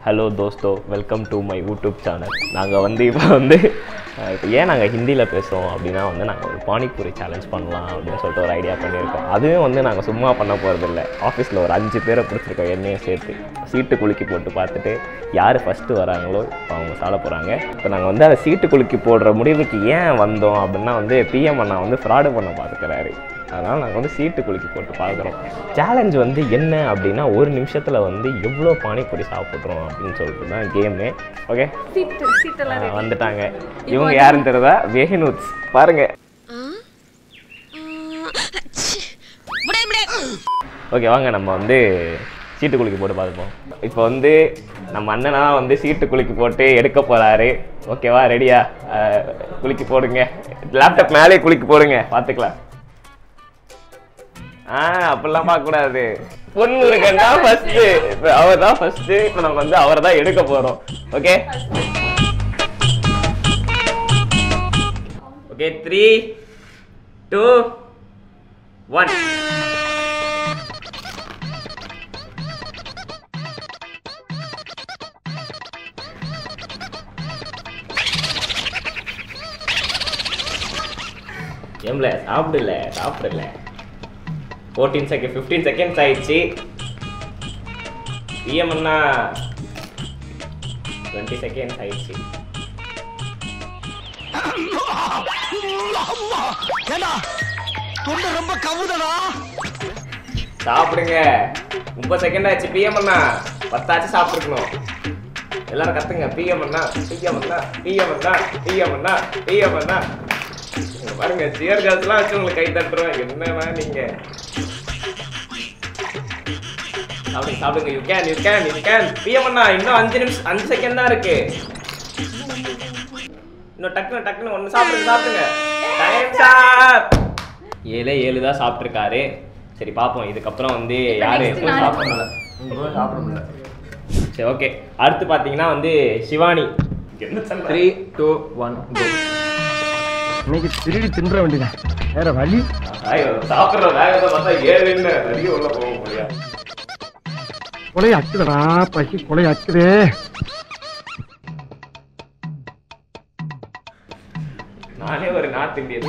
Hello தோஸ்தோ welcome to my YouTube channel நாங்கள் வந்து இப்போ வந்து அஹ், இப்போ ஏன் நாங்கள் ஹிந்தியில் பேசுகிறோம் அப்படின்னா வந்து நாங்கள் ஒரு பானிபூரி சேலஞ்ச் பண்ணலாம் அப்படின்னு சொல்லிட்டு ஒரு ஐடியா பண்ணியிருக்கோம் அதுவும் வந்து நாங்கள் சும்மா பண்ண போகிறதில்ல ஆஃபீஸில் ஒரு அஞ்சு பேரை பிடிச்சிருக்கோம் என்னையும் சேர்த்து சீட்டு குலுக்கி போட்டு பார்த்துட்டு யார் ஃபஸ்ட்டு வராங்களோ அவங்க சாட போகிறாங்க இப்போ நாங்கள் வந்து அதை சீட்டு குலுக்கி போடுற முடிவுக்கு ஏன் வந்தோம் அப்படின்னா வந்து பிஎம் அண்ணா வந்து ஃப்ராடு பண்ண பார்த்துக்கிறாரு அதனால் நாங்கள் வந்து சீட்டு குலுக்கி போட்டு பார்க்குறோம் சேலஞ்ச் வந்து என்ன அப்படின்னா ஒரு நிமிஷத்தில் வந்து எவ்வளோ பானிபூரி சாப்பிட்றோம் அப்படின்னு சொல்லிட்டு தான் கேமு ஓகே சீட்டு சீட்டெல்லாம் ready. வந்துட்டாங்க இவங்க யாருன்னு தெரியுதா வெஹினூத்ஸ் பாருங்க ஓகே வாங்க நம்ம வந்து சீட்டு குலுக்கி போட்டு பார்த்துப்போம் இப்போ வந்து நம்ம அண்ணனா வந்து சீட்டு குலுக்கி போட்டு எடுக்க போறாரு ஓகேவா ரெடியா குலுக்கி போடுங்க லேப்டாப் மேலே குலுக்கி போடுங்க பார்த்துக்கலாம் ஆ அப்படிலாம் பார்க்கக்கூடாது பொண்ணு இருக்கா ஃபர்ஸ்ட் இப்போ அவர் தான் ஃபர்ஸ்ட் இப்போ நம்ம வந்து அவரை தான் எடுக்க போறோம் okay okay three two one ஏம்ல சாப்பிடல சாப்பிடல ஃபோர்டீன் செகண்ட் ஃபிஃப்டீன் செகண்ட்ஸ் ஆயிடுச்சு பிஎம்னா டுவெண்ட்டி செகண்ட்ஸ் ஆயிடுச்சு ஏண்டா தொண்டை ரொம்ப கவுதடா சாப்பிடுங்க முப்பது செகண்ட் ஆச்சு பிஎம் அண்ணா பத்தாச்சு சாப்பிட்டுருக்கணும் எல்லாரும் கத்துங்க பிஎம் அண்ணா பிஎம் அண்ணா பிஎம் அண்ணா பிஎம் அண்ணா பிஎம் அண்ணா இங்க பாருங்க சியர் காசுலாம் வச்சு உங்களுக்கு கை தட்டுறோம் என்னன்னா நீங்க சாப்பிடுங்க சாப்பிடுங்க you can you can you can PM அண்ணா இன்னும் அஞ்சு நிமிஷம் அஞ்சு செகண்ட் தான் இருக்கு இன்னும் டக்குனு டக்குனு ஒன்று சாப்பிடுங்க சாப்பிடுங்க டைம் சார் ஏழே ஏழு தான் சாப்பிட்ருக்காரு சரி பார்ப்போம் இதுக்கப்புறம் வந்து யாரு next நானு. சாப்பிடணும் சாப்பிட முடியல சரி ஓகே அடுத்து பார்த்தீங்கன்னா வந்து சிவானி என்ன சண்டை? த்ரீ டூ ஒன் கோ இன்னைக்கு திருடி தின்ற வேண்டியதா வேற வழி ஐயோ, சாப்பிடுற வேகத்தை பார்த்தா ஏழுன்னு நிறைய உள்ள போக முடியாது கொலை அச்சுதடா பசி கொலை அச்சுதே நானே ஒரு நார்த் இந்தியன்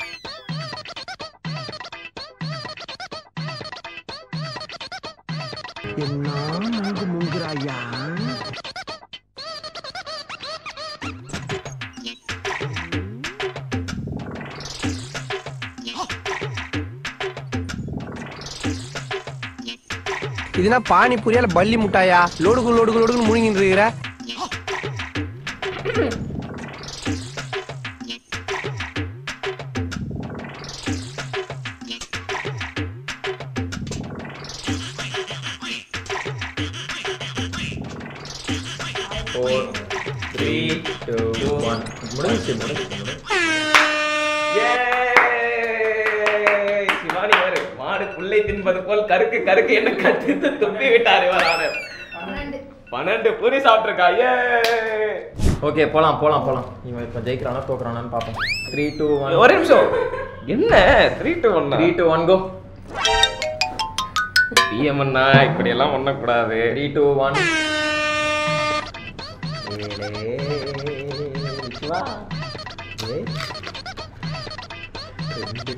என்ன முங்கு முங்குறாயா இதுனா பானிபூரியால பள்ளி முட்டாயா லோடுக்கு லோடுக்கு லோடுக்கு முழுங்கிட்டு இருக்கிற ஃபோர் த்ரீ டூ ஒன் முடிஞ்சிச்சு முடிஞ்சிச்சு சிவானி வேறு மாடு புல்லை தின்பது போல் கருக்கு கருக்கு என்ன கட்டு துப்பி விட்டாரு வரானர் பன்னெண்டு பூரி சாப்பிட்டுருக்கா ஏ ஓகே போலாம் போலாம் போலாம் இவன் இப்போ ஜெயிக்கிறானா தோக்குறானான்னு பார்ப்போம் த்ரீ டூ ஒன் ஒரு நிமிஷம் என்ன three two one three two one go PM அண்ணா இப்படி எல்லாம் பண்ணக்கூடாது த்ரீ டூ ஒன் சிவா ஏய். ரெண்டு.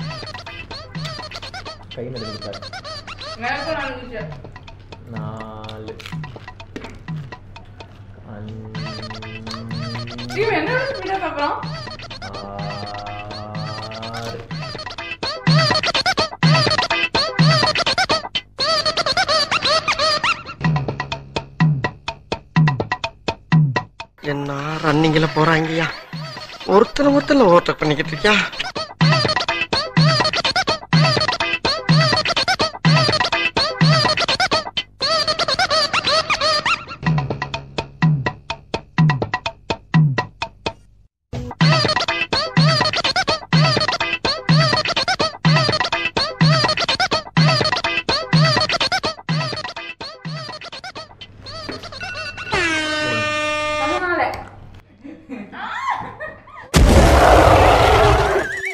கை நடுங்க சார் எனக்கும் நாலு நிமிஷம். நாலு அஞ்சு இவன் என்னோட speed ஆ சாப்பிடுறான்? ஆறு என்ன ரன்னிங்ல போறாங்கய்யா ஒருத்தனை ஒருத்தன ஓவர்டேக் பண்ணிக்கிட்டு இருக்கியா அதனால.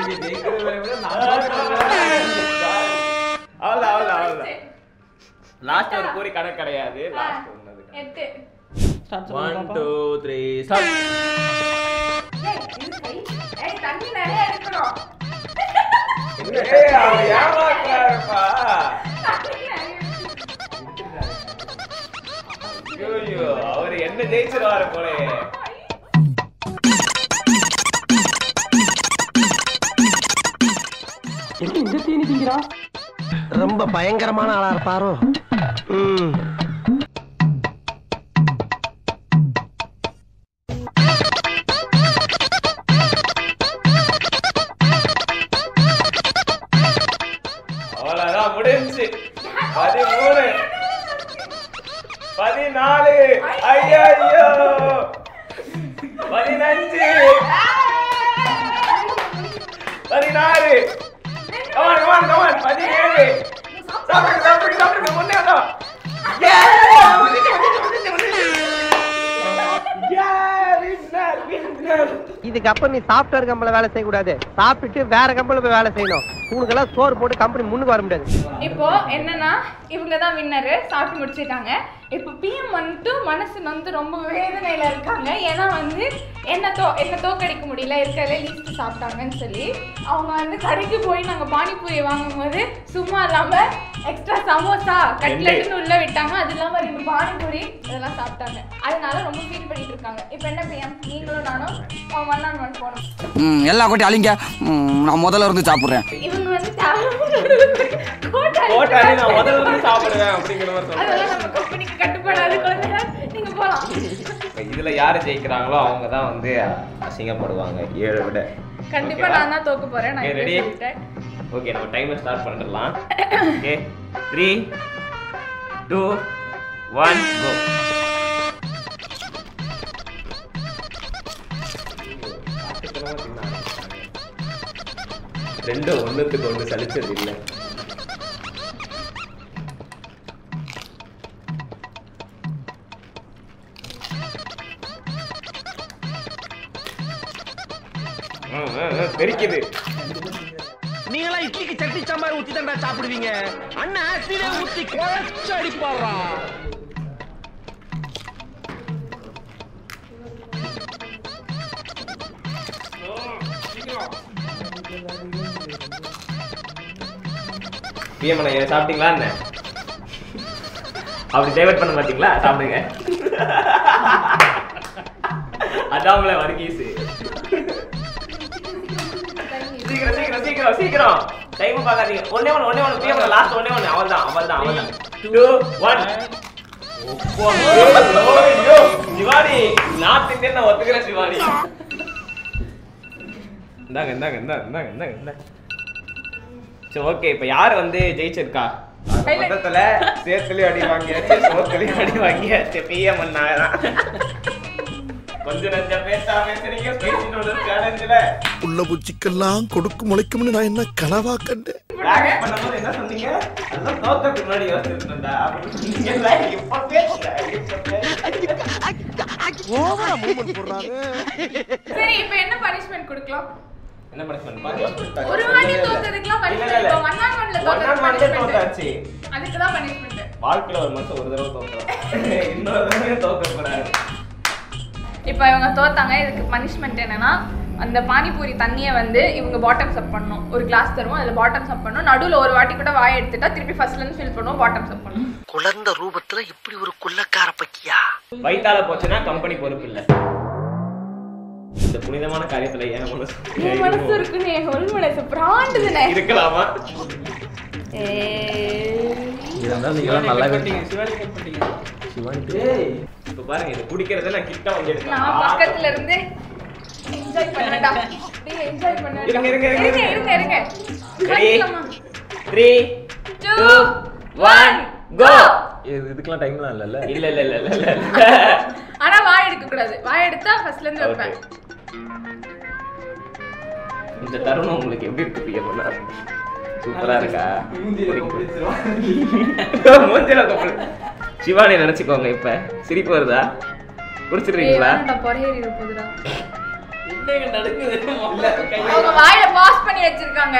அவ்வளோ அவ்வளோ அவ்வளோ லாஸ்ட் ஒரு பூரி கடை கிடையாது லாஸ்ட் ஒன்று எட்டு ஒன் டூ த்ரீ ஸ்டார்ட் ஏய், இது கை. ஏய், தண்ணி நிறைய எடுக்கணும் ஏமாத்தாருப்பா தண்ணி நிறைய ஐயோ அவர் என்ன ஜெயிச்சிருவாரு போலே ரொம்ப பயங்கரமான ஆளா இருப்பாரோ ம் அவ்வளோதான் முடிஞ்சு பதிமூணு பதினாலு ஐயோ பதினஞ்சு பதினாறு கமான் கமான் கமான் பதினேழு சாப்பிடுங்க சாப்பிடுங்க சாப்பிடுங்க முன்னே வந்தோம் இதுக்கப்புறம் நீ சாஃப்ட்வேர் கம்பெனில வேலை செய்யக்கூடாது சாப்பிட்டுட்டு வேற கம்பெனில போய் வேலை செய்யணும் உனக்கெல்லாம் சோறு போட்டு கம்பெனி முன்னுக்கு வர முடியாது இப்போ என்னன்னா இவங்க தான் வின்னரு சாப்பிட்டு முடிச்சிட்டாங்க இப்போ பிஎம் வந்துட்டு மனசு வந்து ரொம்ப வேதனையில இருக்காங்க ஏன்னா வந்து என்ன தோ என்ன தோக்கடிக்க முடியல இருக்கிறதே லீஸ்ட் சாப்பிட்டாங்கன்னு சொல்லி அவங்க வந்து கடைக்கு போய் நாங்கள் பானிபூரி வாங்கும்போது சும்மா இல்லாம எக்ஸ்ட்ரா சமோசா கட்லெட்னு உள்ள விட்டாங்க அது இல்லாம ரெண்டு பானிபூரி இதெல்லாம் சாப்பிட்டாங்க அதனால ரொம்ப ஃபீல் பண்ணிட்டு இருக்காங்க இப்போ என்ன பிஎம் நீங்களும் நானும் ஒன் ஆன் ஒன் போகணும் ம், எல்லா கொட்டி அழிங்க ம், நான் முதல்ல இருந்து சாப்பிட்றேன் இவங்க வந்து கோட்டாளி போட்டாலே நான் முதல்ல இருந்து சாப்பிடுவேன் அப்படிங்கிற மாதிரி சொல்றேன் அதெல்லாம் நம்ம கம்பெனிக்கு கட்டுப்படாது குழந்தைங்க நீங்க போலாம் இப்ப இதுல யாரு ஜெயிக்கிறாங்களோ அவங்க தான் வந்து அசிங்கப்படுவாங்க ஏழை விட கண்டிப்பா நான் தான் தோக்க போறேன் நான் Okay, இப்பவே ready? சொல்லிட்டேன் ஓகே நம்ம டைமை ஸ்டார்ட் பண்ணிடலாம் okay three two one go ரெண்டு ஒண்ணுத்துக்கு ஒன்று சலிச்சது இல்லை ம், ம், ம், தெரிக்குது நீங்களா இட்லிக்கு சட்னி சாம்பார் ஊத்தி தான்டா சாப்பிடுவீங்க அண்ணா அரிசியில ஊத்தி குழச்சு அடிப்பாரா பிஎம் ஐயா சாப்பிட்டீங்களா என்ன அப்படி டைவர்ட் பண்ண மாட்டீங்களா சாப்பிடுங்க அதாமல வர்கீஸ் சீக்கிரம் சீக்கிரம் சீக்கிரம் சீக்கிரம் டைம் பார்க்காதீங்க ஒண்ணே ஒன்று ஒண்ணே ஒன்று பிஎம் லாஸ்ட் ஒண்ணே ஒன்று அவள் தான் அவள் தான் அவள் தான் two one Shivani north Indian நான் ஒத்துக்கிறேன் சிவானி இந்தாங்க இந்தாங்க இந்தாங்க இந்தாங்க இந்தாங்க இந்தாங்க சரி ஓகே இப்போ யார் வந்து ஜெயிச்சிருக்கா இல்ல. மொத்தத்துல சேத்துலயும் அடி வாங்கியாச்சு சோத்துலயும் அடி வாங்கியாச்சு பிஎம் தான் கொஞ்சம் நஞ்ச பேசா பேசுறீங்க பேசிட்டு ஒரு சேலஞ்சில் உள்ள பூச்சிக்கெல்லாம் கொடுக்கு முளைக்கும்னு நான் என்ன கனவா கண்டேன் பேக் பண்ணும்போது என்ன சொன்னீங்க அதெல்லாம் தோத்ததுக்கு முன்னாடி யோசிச்சிருந்தா அப்படின்னு சொன்னீங்கல்ல இப்ப பேசுற இப்ப பேசுற. ஓவரா மூவ்மெண்ட் போடுறாங்க சரி இப்போ என்ன பனிஷ்மெண்ட் கொடுக்கலாம் என்ன பனிஷ்மெண்ட் பாருங்க ஒரு வாட்டி தோத்ததுக்குலாம் பனிஷ்மெண்ட் இப்போ ஒன் ஆன் ஒன்ல ஒன் ஆன் ஒன்ல தோத்தது தோத்தாச்சு அதுக்கு தான் பனிஷ்மெண்ட் வாழ்க்கையில ஒரு மனுஷன் ஒரு தடவை தோக்குறான் இன்னொரு தடவை தோக்க கூடாது இப்போ இவங்க தோத்தாங்க இதுக்கு பனிஷ்மெண்ட் என்னன்னா அந்த பானிபூரி தண்ணியை வந்து இவங்க பாட்டம்ஸ் அப் பண்ணணும் ஒரு கிளாஸ் தருவோம் அதில் பாட்டம்ஸ் அப் பண்ணணும் நடுவில் ஒரு வாட்டி கூட வாய் எடுத்துட்டா திருப்பி ஃபர்ஸ்ட்ல இருந்து ஃபில் பண்ணுவோம் பாட்டம்ஸ் அப் பண்ணணும் குழந்த ரூபத்துல இப்படி ஒரு குள்ளக்கார பக்கியா வயித்தால போச்சுன்னா கம்பெனி பொறுப்பு இல்ல இந்த புனிதமான காரியத்துல ஏன் மனசு என் மனசு இருக்குன்னு என் ஒல் மனசு பிராண்டுதுனே இருக்கலாமா இருந்தாலும் நீங்களாம் நல்லா இப்ப பாருங்க இது குடிக்கிறத நான் கிட்ட வந்து நான் பக்கத்துல எடுத்தேன் இருந்து என்ஜாய் பண்ணடா டேய் என்ஜாய் பண்ணடா இருங்க, இருங்க, இருங்க, இருங்க இருங்க இருங்க Ready? கட்டலாமா? த்ரீ Two, ஒன் கோ இதுக்கெல்லாம் டைம்லாம் இல்லைல்ல இல்ல இல்ல இல்ல இல்ல இல்ல ஆனா வாய் எடுக்க கூடாது வாய் எடுத்தா ஃபர்ஸ்ட்ல இருந்து Okay. வைப்பேன் இந்த தருணம் உங்களுக்கு எப்படி இருக்கு பிரியா பண்ணா சூப்பரா இருக்கா மூஞ்சில கொப்பளி சிவானி நினைச்சுக்கோங்க இப்ப சிரிப்பு வருதா ஏய் குடிச்சிடுறீங்களா வேணாம்டா பொறையேறி போகுதுடா இல்ல அவங்க வாயில பாஸ் பண்ணி வச்சிருக்காங்க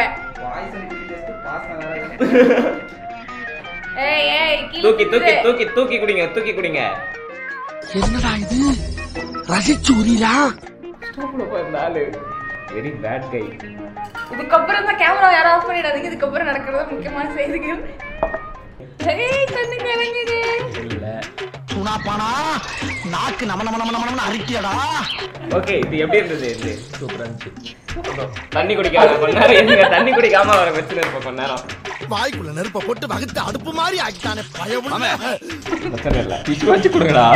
ஏய் ஏய் கீழ தூக்கி தூக்கி குடுத்துரு. தூக்கி தூக்கி குடிங்க தூக்கி குடிங்க என்னடா இது ரசிச்சு உரியலா வெரி பேட் கை இதுக்கப்புறம் தான் கேமரா யாரும் ஆஃப் பண்ணிடாதீங்க இதுக்கப்புறம் நடக்கிறது முக்கியமான செய்திகள் ஏய் கண்ணு கலங்குது சுனாப்பானா நாக்கு நம நம நம நம அரிக்கியடா ஓகே இது எப்படி இருந்தது இது சூப்பராக இருந்துச்சு தண்ணி குடிக்காம கொஞ்ச நேரம் இருங்க தண்ணி குடிக்காம வர வச்சுன்னு இருப்போம் கொஞ்ச நேரம் வாய்க்குள்ள நெருப்ப போட்டு வகுத்து அடுப்பு மாதிரி ஆக்கிட்டானே பயவுள்ள பிரச்சனை இல்லை டிஷ்யூ வச்சு கொடுங்கடா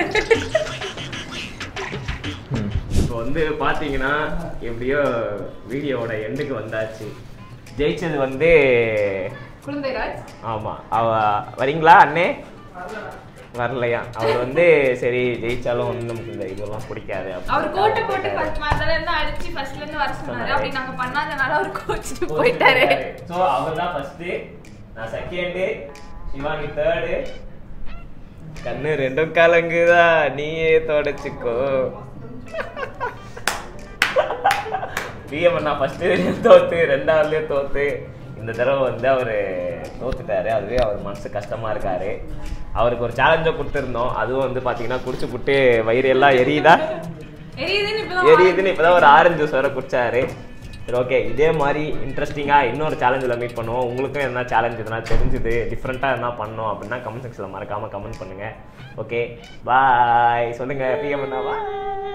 இப்போ வந்து பார்த்தீங்கன்னா எப்படியோ வீடியோவோட எண்டுக்கு வந்தாச்சு ஜெயிச்சது வந்து குழந்தைராஜ் ஆமாம் அவ வரீங்களா அண்ணே வரலையா அவர் வந்து சரி ஜெயிச்சாலும் வந்து நமக்கு இந்த இதெல்லாம் பிடிக்காது அவர் கோட்டை போட்டு ஃபர்ஸ்ட் முதல்ல இருந்து அடிச்சு ஃபர்ஸ்ட்ல இருந்து வர சொன்னாரு அப்படி நாங்க பண்ணாதனால அவர் கோச்சிட்டு போயிட்டாரு ஸோ அவர் தான் ஃபர்ஸ்ட் நான் செகண்டு சிவானி தேர்டு கண்ணு ரெண்டும் கலங்குதா நீயே தொடச்சிக்கோ பிஎம் நான் ஃபர்ஸ்ட் தோத்து ரெண்டாவதுலேயும் தோத்து இந்த தடவை வந்து அவர் தோத்துட்டாரு அதுவே அவர் மனசு கஷ்டமா இருக்காரு அவருக்கு ஒரு சேலஞ்சை கொடுத்துருந்தோம் அதுவும் வந்து பார்த்தீங்கன்னா குடிச்சு புட்டு வயிறு எல்லாம் எரியுதா எரியுதுன்னு இப்பதான் எரியுதுன்னு இப்போதான் ஒரு ஆரஞ்சு ஜூஸ் வர குடிச்சாரு சரி ஓகே இதே மாதிரி இன்ட்ரெஸ்டிங்காக இன்னொரு சேலஞ்சில் மீட் பண்ணுவோம் உங்களுக்கும் என்ன சேலஞ்ச் எதனா தெரிஞ்சுது டிஃப்ரெண்ட்டாக என்ன பண்ணோம் அப்படின்னா கமெண்ட் செக்ஷனில் மறக்காமல் கமெண்ட் பண்ணுங்கள் ஓகே பாய் சொல்லுங்கள் பிஎம் என்ன பாய்